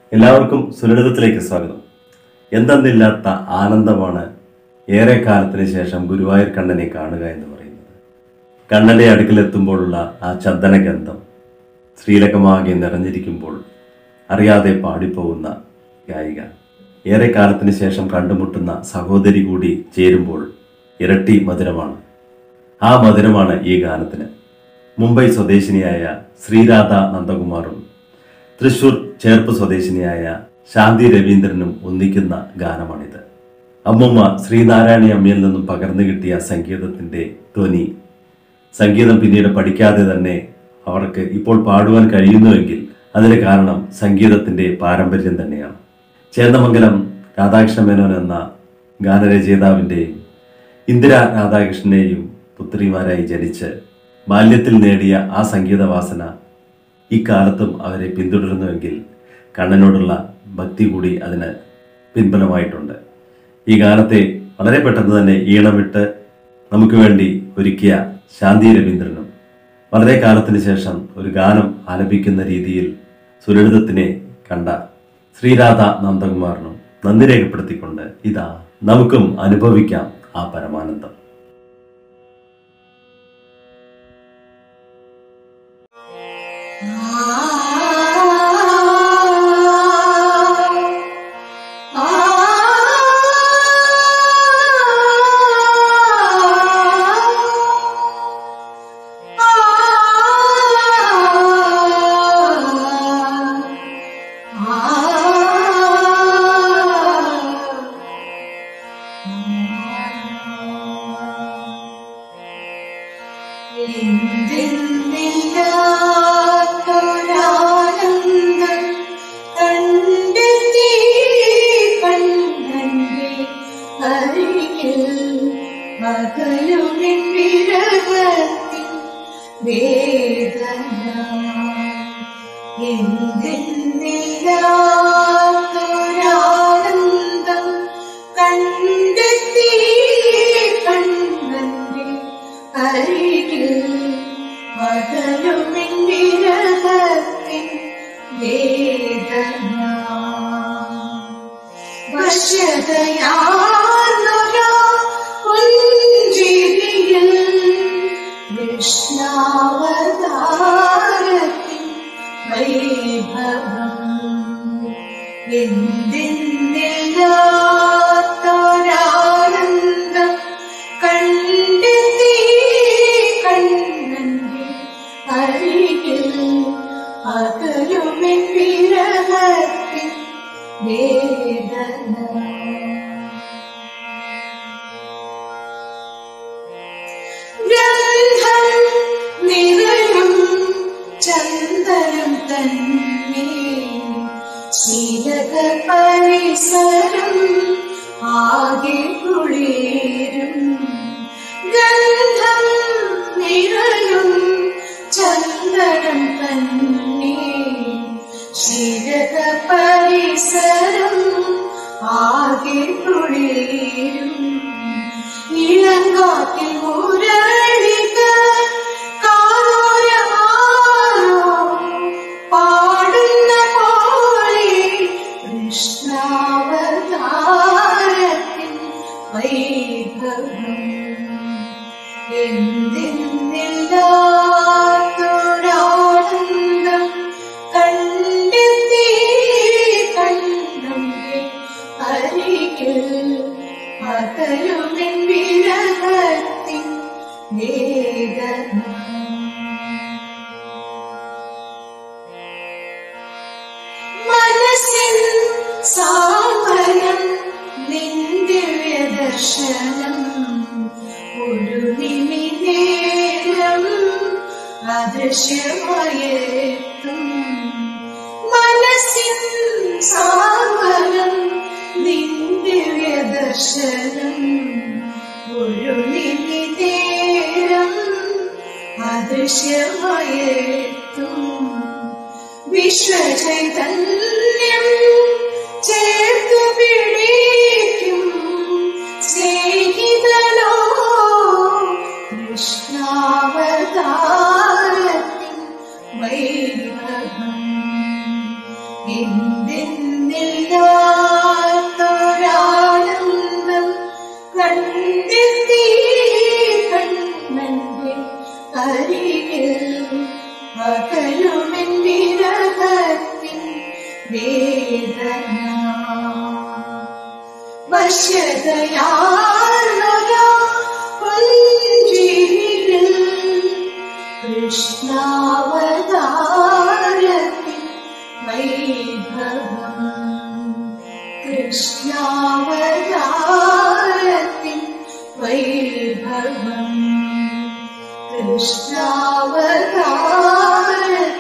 എല്ലാവർക്കും സുലളിതത്തിലേക്ക് സ്വാഗതം എന്തെന്നില്ലാത്ത ആനന്ദമാണ് ഏറെ കാലത്തിന് ശേഷം ഗുരുവായൂർ കണ്ണനെ കാണുക എന്ന് പറയുന്നത് കണ്ണന്റെ അടുക്കലെത്തുമ്പോഴുള്ള ആ ചന്ദന ഗന്ധം ശ്രീലകമാകെ നിറഞ്ഞിരിക്കുമ്പോൾ അറിയാതെ പാടിപ്പോകുന്ന ഗായിക ഏറെ കാലത്തിന് ശേഷം കണ്ടുമുട്ടുന്ന സഹോദരി കൂടി ചേരുമ്പോൾ ഇരട്ടി മധുരമാണ് ആ മധുരമാണ് ഈ ഗാനത്തിന് മുംബൈ സ്വദേശിനിയായ ശ്രീരാധ നന്ദകുമാറും തൃശൂർ ചേർപ്പ് സ്വദേശിനിയായ ശാന്തി രവീന്ദ്രനും ഒന്നിക്കുന്ന ഗാനമാണിത് അമ്മുമ്മ ശ്രീനാരായണി അമ്മയിൽ നിന്നും പകർന്നു കിട്ടിയ സംഗീതത്തിന്റെ ധ്വനി സംഗീതം പിന്നീട് പഠിക്കാതെ തന്നെ അവർക്ക് ഇപ്പോൾ പാടുവാൻ കഴിയുന്നുവെങ്കിൽ അതിന് കാരണം സംഗീതത്തിന്റെ പാരമ്പര്യം തന്നെയാണ് ചേന്ദമംഗലം രാധാകൃഷ്ണ മേനോൻ എന്ന ഗാനരചയിതാവിൻ്റെയും ഇന്ദിര രാധാകൃഷ്ണനെയും പുത്രിമാരായി ജനിച്ച് ബാല്യത്തിൽ നേടിയ ആ സംഗീതവാസന ഇക്കാലത്തും അവരെ പിന്തുടരുന്നുവെങ്കിൽ കണ്ണനോടുള്ള ഭക്തി കൂടി അതിന് പിൻബലമായിട്ടുണ്ട് ഈ ഗാനത്തെ വളരെ പെട്ടെന്ന് തന്നെ ഈണമിട്ട് നമുക്ക് വേണ്ടി ഒരുക്കിയ ശാന്തി രവീന്ദ്രനും വളരെ കാലത്തിന് ശേഷം ഒരു ഗാനം ആലപിക്കുന്ന രീതിയിൽ സുലളിതത്തിനെ കണ്ട ശ്രീരാധ നന്ദകുമാറിനും നന്ദി രേഖപ്പെടുത്തിക്കൊണ്ട് ഇതാ നമുക്കും അനുഭവിക്കാം ആ പരമാനന്ദം എന്തെന്നില്ലാത്തൊരാനന്ദം കണ്ടെത്തി കണ്ണന്റെ അരികിൽ മകളുടെ വിരഹത്തിൻ വേദന എന്തെന്നില്ലാത്തൊരാനന്ദം കണ്ടെത്തി കണ്ണന്റെ അരികിൽ മകളുടെ വിരഹത്തിൻ വേദന വശതയാർന്നൊരാ പുഞ്ചിരിയിൽ കൃഷ്ണാവതാരത്തിൻ വൈഭവം എന്തെന്നില്ലാത്തൊരാനന്ദം കണ്ടെത്തി കണ്ണന്റെ അരികിൽ അകലുമെൻ വിരഹത്തിൻ വേദന ഗന്ധം നിറയും ചന്ദനം തന്നെ ശീലക പരിസരം ആകെ കുളിരും ഗന്ധം നിറയും ചന്ദനം തന്നെ ശീലക പരിസരം ആകെ കുളിരും ഇളങ്കാറ്റിൽ മുരളിക കാരോരമാരോ പാടുന്ന പോലെ കൃഷ്ണാവതാരത്തിൻ വൈഭവം എന്തെന്നില്ലാത്തൊരാനന്ദം കണ്ടെത്തി കണ്ണന്റെ അരികിൽ അകലുമെൻ വിരഹത്തിൻ വേദന മനസ്സിൻ സാമരം നിന്റെ ദർശനം ഒരു നിമിനേരം അദൃശ്യമായെത്തും മനസ്സിൻ സാമരം നിന്റെ ദർശനം ഒരു നിമിനേരം അദൃശ്യമായെത്തും വിശ്വചൈതന്യം ചേർത്തു പിടിക്കും സ്നേഹിതനോ കൃഷ്ണാവതാരത്തിൻ വൈഭവം എന്തെന്ന് അരികിൽ പകരുമെൻ വിരഹത്തിൻ വേദന വശ്യതയാർന്നൊരാ പുഞ്ചിരിയിൽ കൃഷ്ണാവതാരത്തിൻ വൈഭവം കൃഷ്ണാവതാരത്തിൻ വൈഭവം കൃഷ്ണാവതാരത്തിൻ